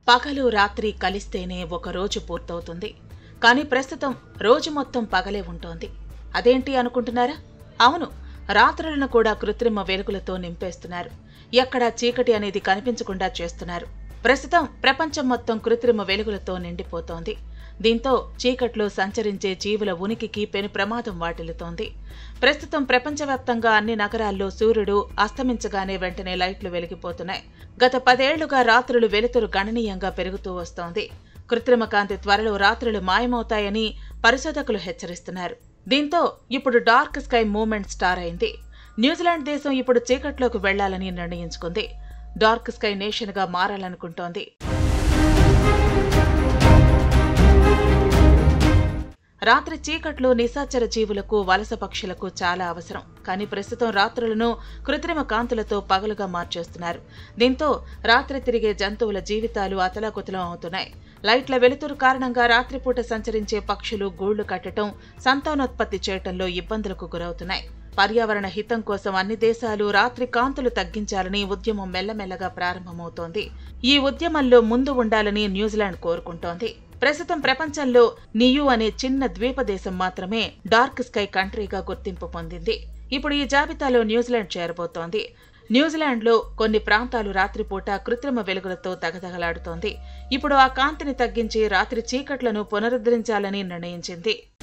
పగలు రాత్రి కలిస్తేనే ఒక రోజు పూర్తవుతుంది కానీ ప్రస్తుతం రోజు మొత్తం పగలే ఉంటోంది అదేంటి అనుకుంటున్నారా అవును రాత్రులను కూడా కృత్రిమ వెలుగులతో నింపేస్తున్నారు ఎక్కడా చీకటి అనేది కనిపించకుండా చేస్తున్నారు ప్రస్తుతం ప్రపంచం మొత్తం కృత్రిమ వెలుగులతో నిండిపోతోంది దీంతో చీకట్లో సంచరించే జీవుల ఉనికికి పెను ప్రమాదం వాటిల్లుతోంది ప్రస్తుతం ప్రపంచవ్యాప్తంగా అన్ని నగరాల్లో సూర్యుడు అస్తమించగానే వెంటనే లైట్లు వెలిగిపోతున్నాయి గత పదేళ్లుగా రాత్రులు వెలుతురు గణనీయంగా పెరుగుతూ వస్తోంది కృత్రిమ కాంతి త్వరలో రాత్రులు మాయమవుతాయని పరిశోధకులు హెచ్చరిస్తున్నారు దీంతో ఇప్పుడు డార్క్ స్కై మూవ్మెంట్ స్టార్ అయింది న్యూజిలాండ్ దేశం ఇప్పుడు చీకట్లోకి వెళ్లాలని నిర్ణయించుకుంది డార్క్ స్కై నేషన్ గా మారాలనుకుంటోంది రాత్రి చీకట్లో నిశాచర జీవులకు వలస పక్షులకు చాలా అవసరం కానీ ప్రస్తుతం రాత్రులను కృత్రిమ కాంతులతో పగలుగా మార్చేస్తున్నారు దీంతో రాత్రి తిరిగే జంతువుల జీవితాలు అతలాకుతలం అవుతున్నాయి లైట్ల వెలుతురు కారణంగా రాత్రిపూట సంచరించే పక్షులు గూళ్లు కట్టడం సంతానోత్పత్తి చేయటంలో ఇబ్బందులకు గురవుతున్నాయి పర్యావరణ హితం కోసం అన్ని దేశాలు రాత్రి కాంతులు తగ్గించాలని ఉద్యమం మెల్లమెల్లగా ప్రారంభమవుతోంది ఈ ఉద్యమంలో ముందు ఉండాలని న్యూజిలాండ్ కోరుకుంటోంది ప్రస్తుతం ప్రపంచంలో నియు అనే చిన్న ద్వీప దేశం మాత్రమే డార్క్ స్కై కంట్రీగా గుర్తింపు పొందింది ఇప్పుడు ఈ జాబితాలో న్యూజిలాండ్ చేరబోతోంది న్యూజిలాండ్లో కొన్ని ప్రాంతాలు రాత్రిపూట కృత్రిమ వెలుగులతో దగదగలాడుతోంది ఇప్పుడు ఆ కాంతిని తగ్గించి రాత్రి చీకట్లను పునరుద్ధరించాలని నిర్ణయించింది